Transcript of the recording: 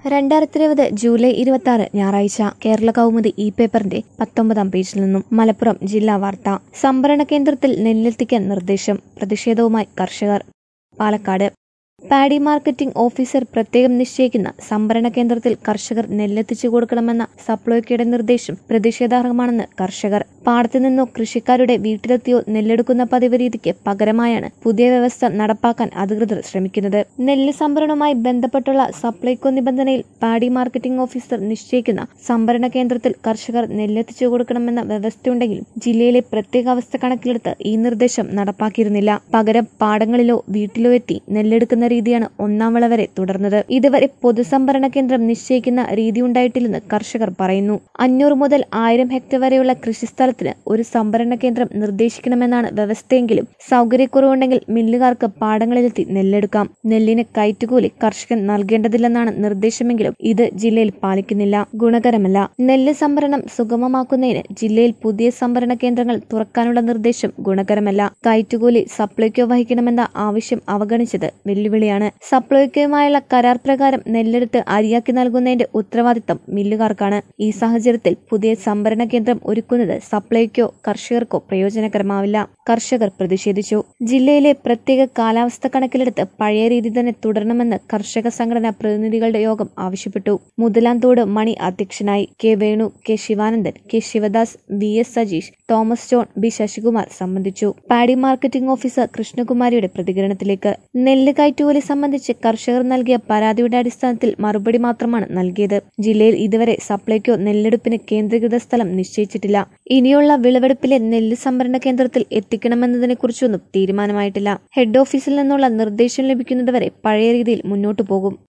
രണ്ടായിരത്തി ഇരുപത് ജൂലൈ ഇരുപത്തി ആറ് ഞായറാഴ്ച കേരള കൗമുദി ഇ പേപ്പറിന്റെ പത്തൊമ്പതാം പേജിൽ നിന്നും മലപ്പുറം ജില്ലാ വാർത്ത സംഭരണ കേന്ദ്രത്തിൽ നെല്ലെത്തിക്കാൻ നിർദ്ദേശം പ്രതിഷേധവുമായി കർഷകർ പാലക്കാട് പാഡി മാർക്കറ്റിംഗ് ഓഫീസർ പ്രത്യേകം നിശ്ചയിക്കുന്ന സംഭരണ കേന്ദ്രത്തിൽ കർഷകർ നെല്ലെത്തിച്ചു കൊടുക്കണമെന്ന സപ്ലൈകോയുടെ നിർദ്ദേശം പ്രതിഷേധാർഹമാണെന്ന് കർഷകർ പാടത്തു നിന്നോ കൃഷിക്കാരുടെ വീട്ടിലെത്തിയോ നെല്ലെടുക്കുന്ന പതിവ് രീതിക്ക് പകരമായാണ് പുതിയ വ്യവസ്ഥ നടപ്പാക്കാൻ അധികൃതർ ശ്രമിക്കുന്നത് നെല്ല് സംഭരണവുമായി ബന്ധപ്പെട്ടുള്ള സപ്ലൈകോ നിബന്ധനയിൽ പാഡി മാർക്കറ്റിംഗ് ഓഫീസർ നിശ്ചയിക്കുന്ന സംഭരണ കേന്ദ്രത്തിൽ കർഷകർ നെല്ലെത്തിച്ചു കൊടുക്കണമെന്ന വ്യവസ്ഥയുണ്ടെങ്കിലും ജില്ലയിലെ പ്രത്യേകാവസ്ഥ കണക്കിലെടുത്ത് ഈ നിർദ്ദേശം നടപ്പാക്കിയിരുന്നില്ല പകരം പാടങ്ങളിലോ വീട്ടിലോ എത്തി നെല്ലെടുക്കുന്ന രീതിയാണ് ഒന്നാം വിള വരെ തുടർന്നത് ഇതുവരെ പൊതുസംഭരണ കേന്ദ്രം നിശ്ചയിക്കുന്ന രീതി ഉണ്ടായിട്ടില്ലെന്ന് കർഷകർ പറയുന്നു അഞ്ഞൂറ് മുതൽ ആയിരം ഹെക്ടർ വരെയുള്ള കൃഷിസ്ഥലത്തിന് ഒരു സംഭരണ കേന്ദ്രം നിർദ്ദേശിക്കണമെന്നാണ് വ്യവസ്ഥയെങ്കിലും സൗകര്യക്കുറവുണ്ടെങ്കിൽ മില്ലുകാർക്ക് പാടങ്ങളിലെത്തി നെല്ലെടുക്കാം നെല്ലിന് കയറ്റുകൂലി കർഷകൻ നൽകേണ്ടതില്ലെന്നാണ് നിർദ്ദേശമെങ്കിലും ഇത് ജില്ലയിൽ പാലിക്കുന്നില്ല ഗുണകരമല്ല നെല്ല് സംഭരണം സുഗമമാക്കുന്നതിന് ജില്ലയിൽ പുതിയ സംഭരണ കേന്ദ്രങ്ങൾ തുറക്കാനുള്ള നിർദ്ദേശം ഗുണകരമല്ല കയറ്റുകൂലി സപ്ലൈകോ വഹിക്കണമെന്ന ആവശ്യം അവഗണിച്ചത് വെല്ലുവിളിയാണ് സപ്ലൈകോയുമായുള്ള കരാർ പ്രകാരം നെല്ലെടുത്ത് അരിയാക്കി നൽകുന്നതിന്റെ ഉത്തരവാദിത്തം മില്ലുകാർക്കാണ് ഈ സാഹചര്യത്തിൽ പുതിയ സംഭരണ കേന്ദ്രം ഒരുക്കുന്നത് സപ്ലൈകോ കർഷകർക്കോ പ്രയോജനകരമാവില്ല കർഷകർ പ്രതിഷേധിച്ചു ജില്ലയിലെ പ്രത്യേക കാലാവസ്ഥ കണക്കിലെടുത്ത് പഴയ രീതി തന്നെ തുടരണമെന്ന് കർഷക സംഘടനാ പ്രതിനിധികളുടെ യോഗം ആവശ്യപ്പെട്ടു മുതലാന്തോട് മണി അധ്യക്ഷനായി K Venu K Sivanandan K Sivadas V S Sajeesh Thomas John B Sasikumar സംബന്ധിച്ചു പാഡി മാർക്കറ്റിംഗ് ഓഫീസർ കൃഷ്ണകുമാരിയുടെ പ്രതികരണത്തിലേക്ക് നെല്ല് കയറ്റുകൂലി സംബന്ധിച്ച് കർഷകർ നൽകിയ പരാതിയുടെ അടിസ്ഥാനത്തിൽ മറുപടി മാത്രമാണ് നൽകിയത് ജില്ലയിൽ ഇതുവരെ സപ്ലൈകോ നെല്ലെടുപ്പിന് കേന്ദ്രീകൃത സ്ഥലം നിശ്ചയിച്ചിട്ടില്ല ഇനിയുള്ള വിളവെടുപ്പിലെ നെല്ല് സംഭരണ കേന്ദ്രത്തിൽ എത്തിക്കണമെന്നതിനെക്കുറിച്ചൊന്നും തീരുമാനമായിട്ടില്ല ഹെഡ് ഓഫീസിൽ നിന്നുള്ള നിർദ്ദേശം ലഭിക്കുന്നതുവരെ പഴയ രീതിയിൽ മുന്നോട്ടു പോകും